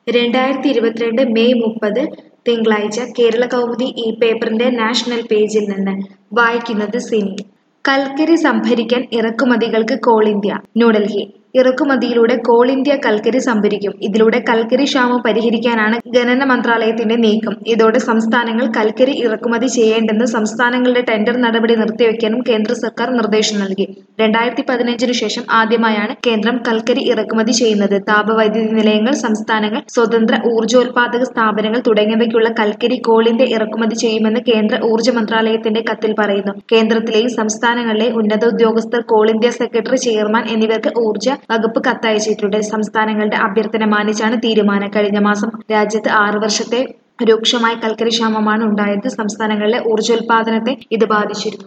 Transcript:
രണ്ടായിരത്തി ഇരുപത്തിരണ്ട് മെയ് മുപ്പത് തിങ്കളാഴ്ച കേരള കൗമുദി ഈ പേപ്പറിന്റെ നാഷണൽ പേജിൽ നിന്ന് വായിക്കുന്നത് സിനി കൽക്കരി സംഭരിക്കാൻ ഇറക്കുമതികൾക്ക് കോൾ ഇന്ത്യ ന്യൂഡൽഹി ഇറക്കുമതിയിലൂടെ കോൾ ഇന്ത്യ കൽക്കരി സംഭരിക്കും ഇതിലൂടെ കൽക്കരി ക്ഷാമം പരിഹരിക്കാനാണ് ഖനന മന്ത്രാലയത്തിന്റെ നീക്കം ഇതോടെ സംസ്ഥാനങ്ങൾ കൽക്കരി ഇറക്കുമതി ചെയ്യേണ്ടെന്ന് സംസ്ഥാനങ്ങളുടെ ടെൻഡർ നടപടി നിർത്തിവെക്കാനും കേന്ദ്ര സർക്കാർ നിർദ്ദേശം നൽകി രണ്ടായിരത്തി പതിനഞ്ചിനു ശേഷം ആദ്യമായാണ് കേന്ദ്രം കൽക്കരി ഇറക്കുമതി ചെയ്യുന്നത് താപവൈദ്യുതി നിലയങ്ങൾ സംസ്ഥാനങ്ങൾ സ്വതന്ത്ര ഊർജ്ജോൽപാദക സ്ഥാപനങ്ങൾ തുടങ്ങിയവയ്ക്കുള്ള കൽക്കരി കോൾ ഇന്ത്യ ഇറക്കുമതി ചെയ്യുമെന്ന് കേന്ദ്ര ഊർജ്ജ മന്ത്രാലയത്തിന്റെ കത്തിൽ പറയുന്നു കേന്ദ്രത്തിലെയും സംസ്ഥാനങ്ങളിലെയും ഉന്നത ഉദ്യോഗസ്ഥർ കോൾ ഇന്ത്യ സെക്രട്ടറി ചെയർമാൻ എന്നിവർക്ക് ഊർജ്ജ വകുപ്പ് കത്തയച്ചിട്ടുണ്ട് സംസ്ഥാനങ്ങളുടെ അഭ്യർത്ഥന മാനിച്ചാണ് തീരുമാനം കഴിഞ്ഞ മാസം രാജ്യത്ത് ആറ് വർഷത്തെ രൂക്ഷമായ കൽക്കരി ക്ഷാമമാണ് ഉണ്ടായത് സംസ്ഥാനങ്ങളിലെ ഊർജ്ജോൽപാദനത്തെ ഇത് ബാധിച്ചിരുന്നു